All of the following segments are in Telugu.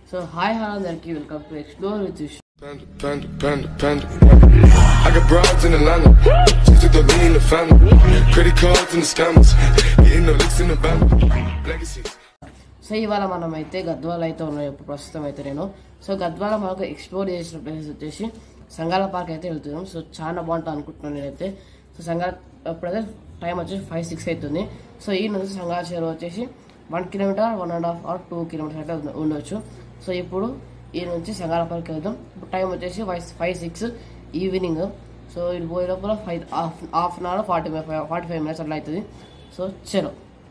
సో హాయ్ హలో అందరికి welcome to explore with Panda, panda, panda, panda. I got broads in Atlanta. Just took the lean in the family. Credit cards and the scammers. Getting no licks in the van. Legacies. So ఇవాళ మనం అయితే గద్వాల అయితే ఉన్నాం ఇప్పుడు ప్రస్తుతం అయితే నేను సో గద్వాల మనకు ఎక్స్ప్లోర్ చేసిన ప్లేస్ వచ్చేసి సంగాల పార్క్ అయితే వెళ్తున్నాం సో చాలా బాగుంటుంది అనుకుంటున్నాను నేనైతే సో సంగాల ఇప్పుడైతే టైం వచ్చేసి ఫైవ్ సిక్స్ అవుతుంది సో ఈ నుంచి సంగాల చెరువు వచ్చేసి one kilometre one and half or two kilometres అయితే ఉండ- ఉండొచ్చు సో ఇప్పుడు ఈ నుంచి సంగాల పార్క్ వెళ్దాం ఇప్పుడు టైం వచ్చేసి five five six evening so ఇది పోయే లోపల five half half an hour forty five forty five minutes అట్లా అవుతుంది సో చలో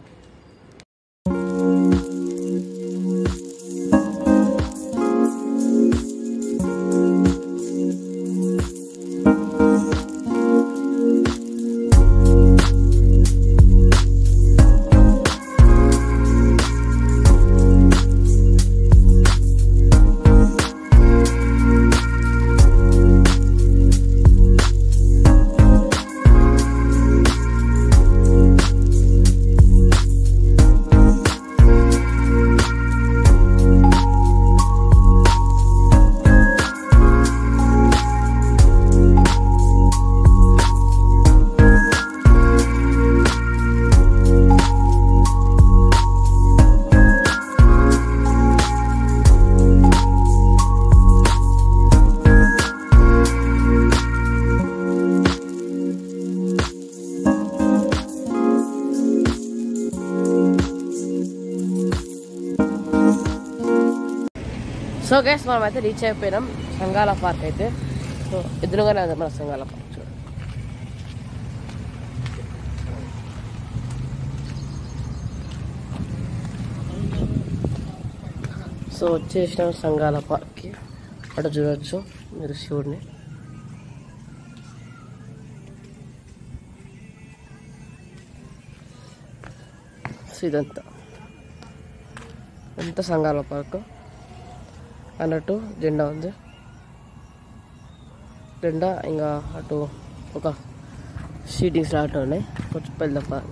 సో గైస్ మనం అయితే రీచ్ అయిపోయినాం సంగాల పార్క్ అయితే సో ఎదురుగానే ఉంది మన సంగాల పార్క్ చూడండి సో వచ్చేసినాం సంగాల పార్క్కి అటు చూడొచ్చు మీరు శివుడిని సో ఇదంతా ఎంత సంగాల పార్క్ అన్నట్టు జెండా ఉంది జెండా ఇంకా అటు ఒక షీటింగ్స్ లాంటివి ఉన్నాయి కొంచెం పెద్ద పార్క్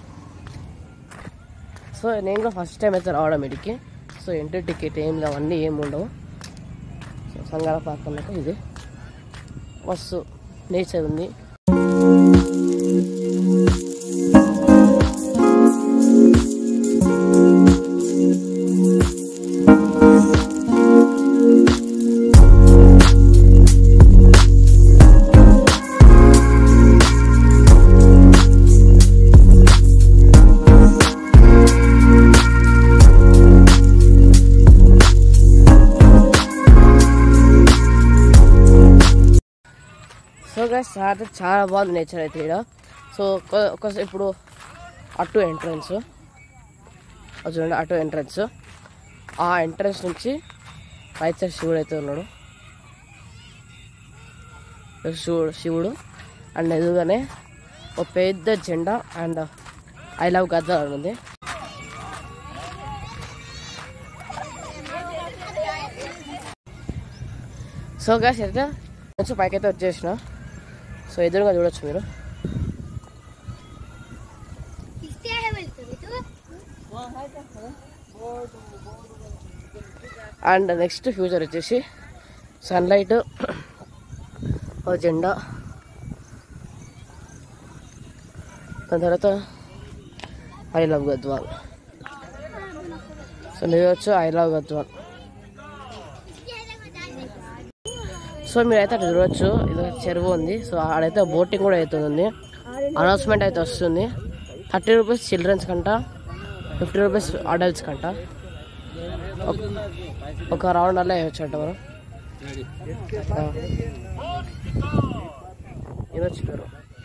సో నేను కూడా ఫస్ట్ టైం అయితే రావడం ఇడికి సో ఎంట్రీ టికెట్ ఏం లేవు అన్నీ ఏమి ఉండవు సో సంగాల పార్క్ అన్నట్టు ఇది మస్తు నేచర్ ఉంది సో గైస్ అయితే చాలా బాగుంది నేచర్ అయితే ఇక్కడ సో ఒక- ఒక ఇప్పుడు అటు ఎంట్రన్స్ అది చూడండి అటు ఎంట్రన్స్ ఆ ఎంట్రన్స్ నుంచి రైట్ సైడ్ శివుడు అయితే ఉన్నాడు శివుడు శివుడు అండ్ ఎదురుగానే ఒక పెద్ద జెండా అండ్ ఐ లవ్ గద్ద అని ఉంది సో గ్యాస్ అయితే కొంచెం పైకి అయితే వచ్చేసిన సో ఎదురుగా చూడొచ్చు మీరు ఇస్తే వెళ్తుంది అండ్ నెక్స్ట్ ఫ్యూచర్ వచ్చేసి సన్లైట్ ఒక జెండా దాని తర్వాత ఐ లవ్ గద్వాల్ సో మీరు వచ్చు ఐ లవ్ గద్వాల్ సో మీరైతే అక్కడ చూడవచ్చు ఇది ఒక చెరువు ఉంది సో ఆడైతే బోటింగ్ కూడా అవుతుంది అనౌన్స్మెంట్ అయితే వస్తుంది థర్టీ రూపీస్ చిల్డ్రన్స్ కంట ఫిఫ్టీ రూపీస్ అడల్ట్స్ కంట ఒక- ఒక రౌండ్ అలా వేయచ్చు అంట మనం ఆ. ఇది వచ్చి పేరు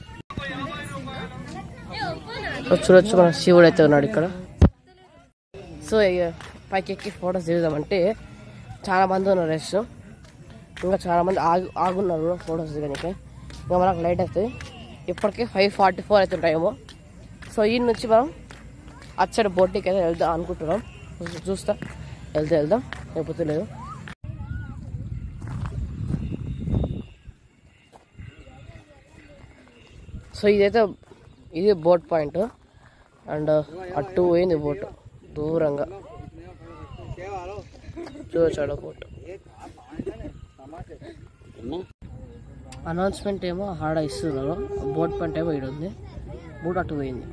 సో చూడొచ్చు మన శివుడు అయితే ఉన్నాడు ఇక్కడ సో ఇక పైకి ఎక్కి ఫొటోస్ దిగుదామంటే చాలా మంది ఉన్నారు రెస్ట్ ఇంకా చాలా మంది ఆగు ఆగున్నారు ఫొటోస్ దిగడానికి ఇంకా మనకు లైట్ అవుతుంది ఇప్పటికే ఫైవ్ ఫార్టీ ఫోర్ అవుతుంది టైము సో ఈ నుంచి మనం అచ్చడి బోటికి అయితే వెళ్దాం అనుకుంటున్నాం చూ- చూస్తా వెళ్తే వెళ్దాం లేకపోతే లేదు సో ఇదైతే ఇది బోట్ పాయింట్ అండ్ అటు పోయింది బోట్ దూరంగా చూడొచ్చాడు బోట్ అనౌన్స్మెంట్ ఏమో ఆడ ఇస్తున్నారు బోట్ పంట ఏమో ఈడ ఉంది బోట్ అటు పోయింది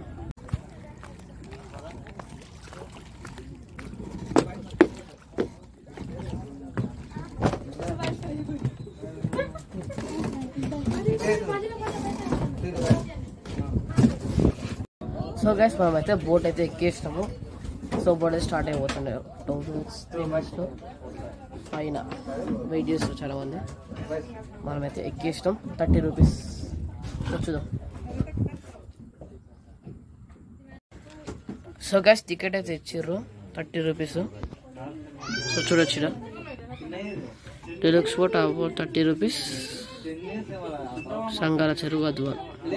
సో గైస్ మనమైతే బోట్ అయితే ఎక్కేసినాము సో బోట్ అయితే స్టార్ట్ అయిపోతుండే టూ మినిట్స్ త్రీ మినిట్స్లో పైన వెయిట్ చేస్తారు చాలా మంది మనమైతే ఎక్కేసినాం థర్టీ రూపీస్ వచ్చుదాం సో గైస్ టికెట్ అయితే ఇచ్చిర్రు థర్టీ రూపీస్ సో చూడొచ్చు deluxe boat about thirty rupees Sangala చెరువు అద్వాల్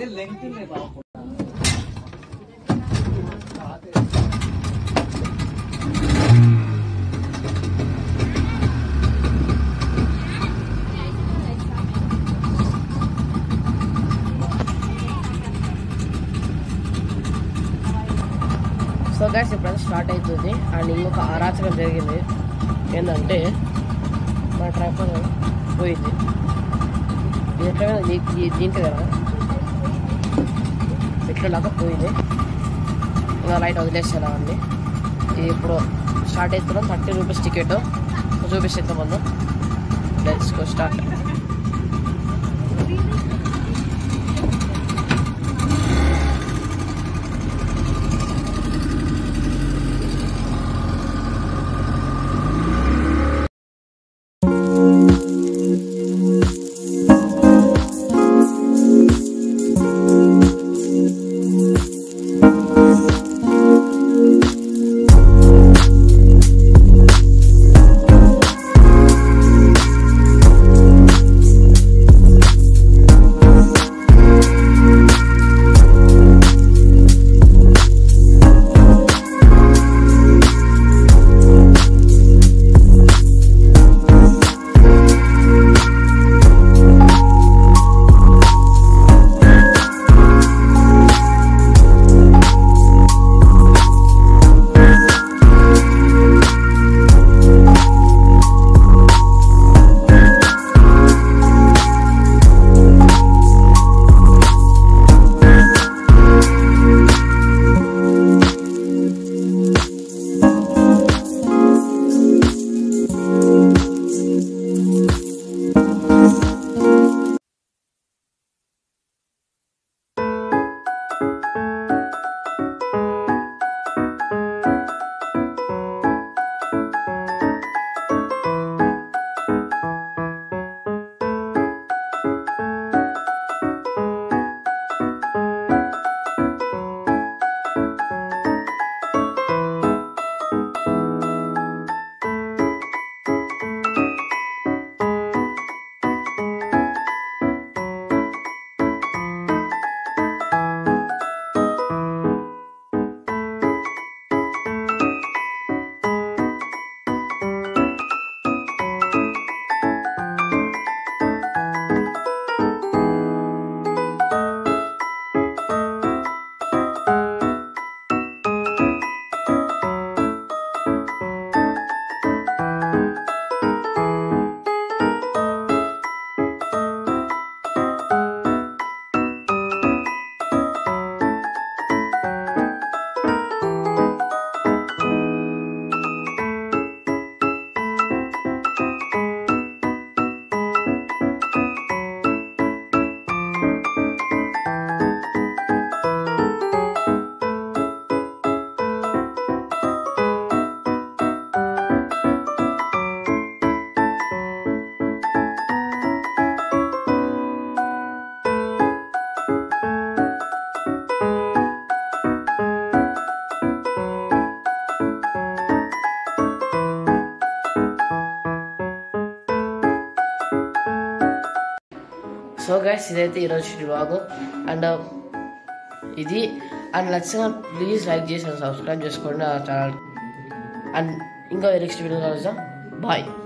సో గైస్ ఇప్పుడు స్టార్ట్ అవుతుంది అండ్ ఇంకొక అరాచకం జరిగింది ఏంటంటే మన ట్రైపర్ పోయింది ఇది ఎట్లా పోయింది? దీ- దీ- దీంట్లో కదా ఎట్లా లాగా పోయింది ఇంకా లైట్ వదిలేస్తాను అండి ఇది ఇప్పుడు స్టార్ట్ అవుతున్నాం థర్టీ రూపీస్ టికెట్ చూపిస్తాం మనం let's go start so guys ఇదైతే ఈరోజు వ్లాగ్ అండ్ ఇది అండ్ నచ్చిన ప్లీజ్ లైక్ చేసి సబ్స్క్రైబ్ చేసుకోండి నా ఛానల్ అండ్ ఇంకా నెక్స్ట్ వీడియో కలుద్దాం బాయ్